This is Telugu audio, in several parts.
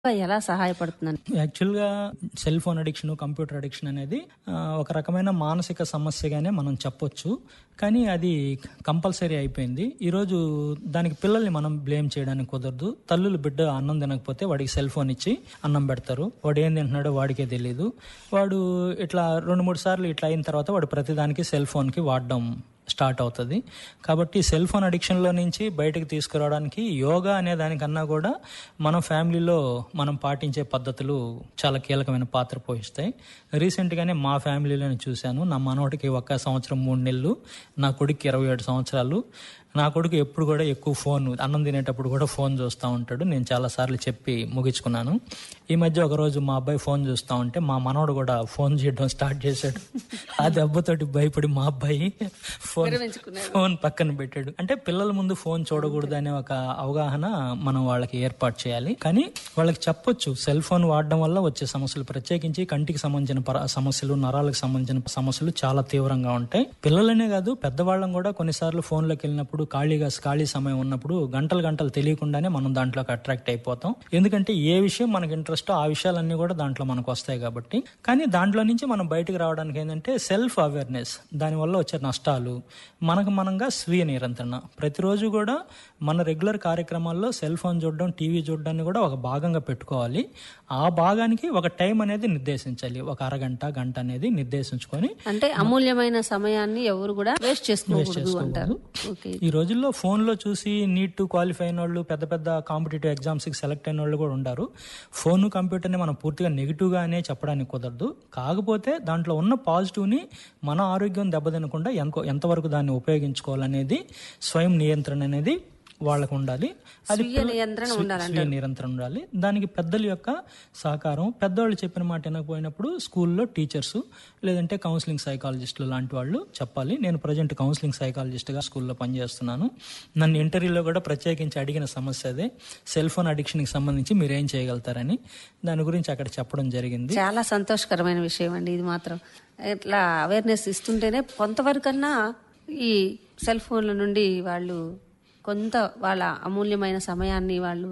ఎలా సహాయపడుతుందని యాక్చువల్గా cell phone addiction computer addiction అనేది ఆ, ఒక రకమైన మానసిక సమస్యగానే మనం చెప్పొచ్చు కానీ అది కంపల్సరీ అయిపోయింది ఈరోజు దానికి పిల్లల్ని మనం బ్లేమ్ చేయడానికి కుదరదు తల్లులు బిడ్డ అన్నం తినకపోతే వాడికి సెల్ ఫోన్ ఇచ్చి అన్నం పెడతారు వాడు ఏం తింటున్నాడో వాడికే తెలియదు వాడు ఇట్లా రెండు మూడు సార్లు ఇట్లా అయిన తర్వాత వాడు ప్రతిదానికి సెల్ ఫోన్కి వాడడం స్టార్ట్ అవుతుంది కాబట్టి సెల్ ఫోన్ అడిక్షన్లో నుంచి బయటకు తీసుకురావడానికి యోగా అనే దానికన్నా కూడా మన ఫ్యామిలీలో మనం పాటించే పద్ధతులు చాలా కీలకమైన పాత్ర పోషిస్తాయి రీసెంట్గానే మా ఫ్యామిలీలోనే చూశాను నా మనవడికి ఒక్క సంవత్సరం మూడు నెలలు నా కొడుకు ఇరవై ఏడు సంవత్సరాలు నా కొడుకు ఎప్పుడు కూడా ఎక్కువ ఫోన్ అన్నం తినేటప్పుడు కూడా ఫోన్ చూస్తూ ఉంటాడు నేను చాలాసార్లు చెప్పి ముగించుకున్నాను ఈ మధ్య ఒకరోజు మా అబ్బాయి ఫోన్ చూస్తూ ఉంటే మా మనవడు కూడా ఫోన్ చేయడం స్టార్ట్ చేశాడు ఆ దెబ్బతోటి భయపడి మా అబ్బాయి ఫోన్ ఫోన్ పక్కన పెట్టాడు అంటే పిల్లల ముందు ఫోన్ చూడకూడదు అనే ఒక అవగాహన మనం వాళ్ళకి ఏర్పాటు చేయాలి కానీ వాళ్ళకి చెప్పొచ్చు సెల్ ఫోన్ వాడడం వల్ల వచ్చే సమస్యలు ప్రత్యేకించి కంటికి సంబంధించిన పర- సమస్యలు నరాలకు సంబంధించిన సమస్యలు చాలా తీవ్రంగా ఉంటాయి పిల్లలనే కాదు పెద్దవాళ్ళం కూడా కొన్నిసార్లు ఫోన్లోకి వెళ్ళినప్పుడు ఖాళీగా ఖాళీ సమయం ఉన్నప్పుడు గంటలు గంటలు తెలియకుండానే మనం దాంట్లోకి అట్రాక్ట్ అయిపోతాం ఎందుకంటే ఏ విషయం మనకి ఇంట్రెస్ట్ ఆ విషయాలన్నీ కూడా దాంట్లో మనకు వస్తాయి కాబట్టి కానీ దాంట్లో నుంచి మనం బయటకు రావడానికి ఏంటంటే సెల్ఫ్ అవేర్నెస్ దానివల్ల వచ్చే నష్టాలు మనకు మనంగా స్వీయ నియంత్రణ ప్రతిరోజు కూడా మన రెగ్యులర్ కార్యక్రమాల్లో సెల్ ఫోన్ చూడడం టీవీ చూడడాన్ని కూడా ఒక భాగంగా పెట్టుకోవాలి ఆ భాగానికి ఒక టైం అనేది నిర్దేశించాలి ఒక అరగంట గంట అనేది నిర్దేశించుకొని అంటే అమూల్యమైన సమయాన్ని ఎవరు కూడా వేస్ట్ చేసుకోకూడదు అంటారు ఓకే ఈ రోజుల్లో ఫోన్లో చూసి నీట్ టు క్వాలిఫై అయిన వాళ్ళు పెద్ద పెద్ద కాంపిటేటివ్ ఎగ్జామ్స్కి సెలెక్ట్ అయిన వాళ్ళు కూడా ఉన్నారు ఫోన్ కంప్యూటర్ని మనం పూర్తిగా నెగిటివ్గానే చెప్పడానికి కుదరదు కాకపోతే దాంట్లో ఉన్న పాజిటివ్ని మన ఆరోగ్యం దెబ్బతినకుండా ఎంత ఎంతవరకు దాన్ని ఉపయోగించుకోవాలనేది స్వయం నియంత్రణ అనేది వాళ్ళకు ఉండాలి అది స్వీయ నియంత్రణ ఉండాలి స్వీయ నిరంతరం ఉండాలి దానికి పెద్దల యొక్క సహకారం పెద్దవాళ్ళు చెప్పిన మాట వినకపోయినప్పుడు స్కూల్లో టీచర్స్ లేదంటే కౌన్సిలింగ్ సైకాలజిస్టులు లాంటి వాళ్ళు చెప్పాలి నేను ప్రజెంట్ కౌన్సిలింగ్ సైకాలజిస్ట్గా స్కూల్లో పనిచేస్తున్నాను నన్ను ఇంటర్వ్యూలో కూడా ప్రత్యేకించి అడిగిన సమస్య అదే సెల్ ఫోన్ అడిక్షన్కి సంబంధించి మీరు ఏం చేయగలుగుతారని దాని గురించి అక్కడ చెప్పడం జరిగింది చాలా సంతోషకరమైన విషయం అండి ఇది మాత్రం ఇట్లా అవేర్నెస్ ఇస్తుంటేనే కొంతవరకన్నా ఈ సెల్ ఫోన్ల నుండి వాళ్ళు కొంత వాళ్ళ అమూల్యమైన సమయాన్ని వాళ్ళు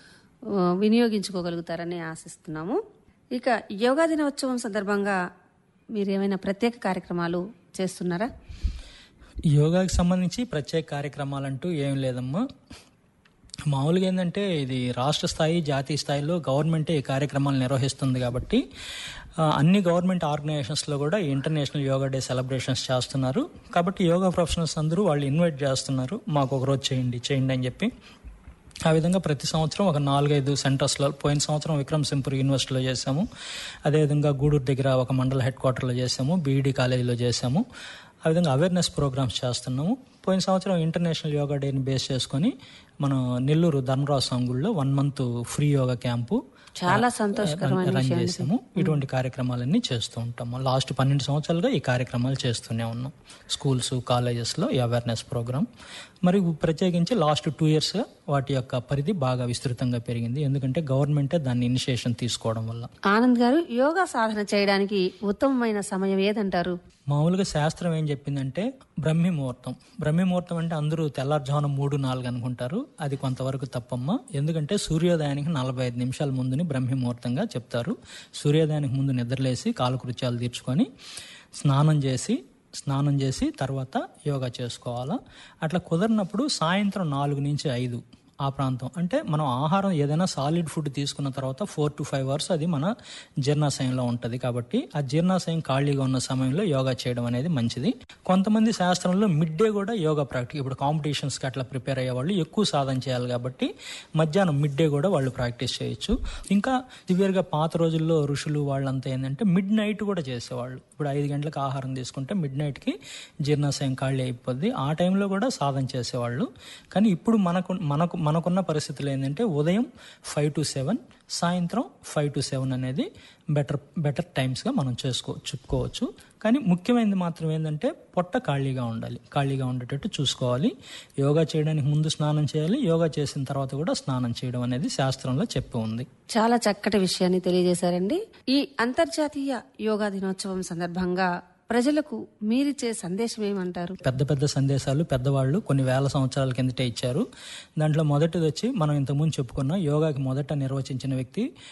ఆ, వినియోగించుకోగలుగుతారని ఆశిస్తున్నాము ఇక యోగా దినోత్సవం సందర్భంగా మీరు ఏమైనా ప్రత్యేక కార్యక్రమాలు చేస్తున్నారా యోగాకి సంబంధించి ప్రత్యేక కార్యక్రమాలంటూ ఏం లేదమ్మా మామూలుగా ఏంటంటే ఇది రాష్ట్ర స్థాయి జాతీయ స్థాయిలో గవర్నమెంటే ఈ కార్యక్రమాలు నిర్వహిస్తుంది కాబట్టి ఆ, అన్ని గవర్నమెంట్ ఆర్గనైజేషన్స్లో కూడా ఈ ఇంటర్నేషనల్ యోగా డే సెలబ్రేషన్స్ చేస్తున్నారు కాబట్టి యోగా ప్రొఫెషనల్స్ అందరూ వాళ్ళు ఇన్వైట్ చేస్తున్నారు మాకు ఒక రోజు చేయండి చేయండి అని చెప్పి ఆ విధంగా ప్రతి సంవత్సరం ఒక నాలుగైదు సెంటర్స్లో పోయిన సంవత్సరం విక్రమ్ సింపూర్ యూనివర్సిటీలో చేశాము అదేవిధంగా గూడూరు దగ్గర ఒక మండల హెడ్ క్వార్టర్లో చేశాము బీఈడి కాలేజీలో చేశాము ఆ విధంగా అవేర్నెస్ ప్రోగ్రామ్స్ చేస్తున్నాము పోయిన సంవత్సరం ఇంటర్నేషనల్ యోగా డేని బేస్ చేసుకొని మనం నెల్లూరు ధర్మరాజు సంగుల్లో one month free yoga camp చాలా సంతోషకరమైన రన్ విషయం చేసాము ఇటువంటి కార్యక్రమాలన్నీ చేస్తూ ఉంటాము లాస్ట్ పన్నెండు సంవత్సరాలుగా ఈ కార్యక్రమాలు చేస్తూనే ఉన్నాం స్కూల్స్ కాలేజెస్లో ఈ అవేర్నెస్ ప్రోగ్రామ్ మరి ప్రత్యేకించి లాస్ట్ టూ ఇయర్స్ వాటి యొక్క పరిధి బాగా విస్తృతంగా పెరిగింది ఎందుకంటే గవర్నమెంటే దాన్ని ఇనిషియేషన్ తీసుకోవడం వల్ల ఆనంద్ గారు యోగా సాధన చేయడానికి ఉత్తమమైన సమయం ఏదంటారు మామూలుగా శాస్త్రం ఏం చెప్పిందంటే బ్రహ్మి ముహూర్తం బ్రహ్మి ముహూర్తం అంటే అందరూ తెల్లారుజామున మూడు నాలుగు అనుకుంటారు అది కొంతవరకు తప్పమ్మ ఎందుకంటే సూర్యోదయానికి నలభై ఐదు నిమిషాల ముందుని బ్రహ్మి ముహూర్తంగా చెప్తారు సూర్యోదయానికి ముందు నిద్రలేసి కాలకృత్యాలు తీర్చుకొని స్నానం చేసి స్నానం చేసి తర్వాత యోగా చేసుకోవాలా అట్లా కుదరినప్పుడు సాయంత్రం నాలుగు నుంచి ఐదు ఆ ప్రాంతం అంటే మనం ఆహారం ఏదైనా సాలిడ్ ఫుడ్ తీసుకున్న తర్వాత ఫోర్ టు ఫైవ్ అవర్స్ అది మన జీర్ణాశయంలో ఉంటుంది కాబట్టి ఆ జీర్ణాశయం ఖాళీగా ఉన్న సమయంలో యోగా చేయడం అనేది మంచిది కొంతమంది శాస్త్రంలో మిడ్ డే కూడా యోగా ప్రాక్టీస్ ఇప్పుడు కాంపిటీషన్స్కి అట్లా ప్రిపేర్ అయ్యే వాళ్ళు ఎక్కువ సాధన చేయాలి కాబట్టి మధ్యాహ్నం మిడ్ డే కూడా వాళ్ళు ప్రాక్టీస్ చేయొచ్చు ఇంకా సివియర్గా పాత రోజుల్లో ఋషులు వాళ్ళంతా ఏంటంటే మిడ్ నైట్ కూడా చేసేవాళ్ళు ఇప్పుడు ఐదు గంటలకు ఆహారం తీసుకుంటే మిడ్ నైట్కి జీర్ణాశయం ఖాళీ అయిపోద్ది ఆ టైంలో కూడా సాధన చేసేవాళ్ళు కానీ ఇప్పుడు మనకు మనకు మనకున్న పరిస్థితులు ఏంటంటే ఉదయం ఫైవ్ టు సెవెన్ సాయంత్రం ఫైవ్ టు సెవెన్ అనేది బెటర్ బెటర్ టైమ్స్గా మనం చేసుకో చెప్పుకోవచ్చు కానీ ముఖ్యమైనది మాత్రం ఏంటంటే పొట్ట ఖాళీగా ఉండాలి ఖాళీగా ఉండేటట్టు చూసుకోవాలి యోగా చేయడానికి ముందు స్నానం చేయాలి యోగా చేసిన తర్వాత కూడా స్నానం చేయడం అనేది శాస్త్రంలో చెప్పి ఉంది చాలా చక్కటి విషయాన్ని తెలియజేశారండి ఈ అంతర్జాతీయ యోగా దినోత్సవం సందర్భంగా ప్రజలకు మీరిచ్చే సందేశం ఏమంటారు పెద్ద పెద్ద సందేశాలు పెద్దవాళ్ళు కొన్ని వేల సంవత్సరాల కిందటే ఇచ్చారు దాంట్లో మొదటిది వచ్చి మనం ఇంతకుముందు చెప్పుకున్న యోగాకి మొదట నిర్వచించిన వ్యక్తి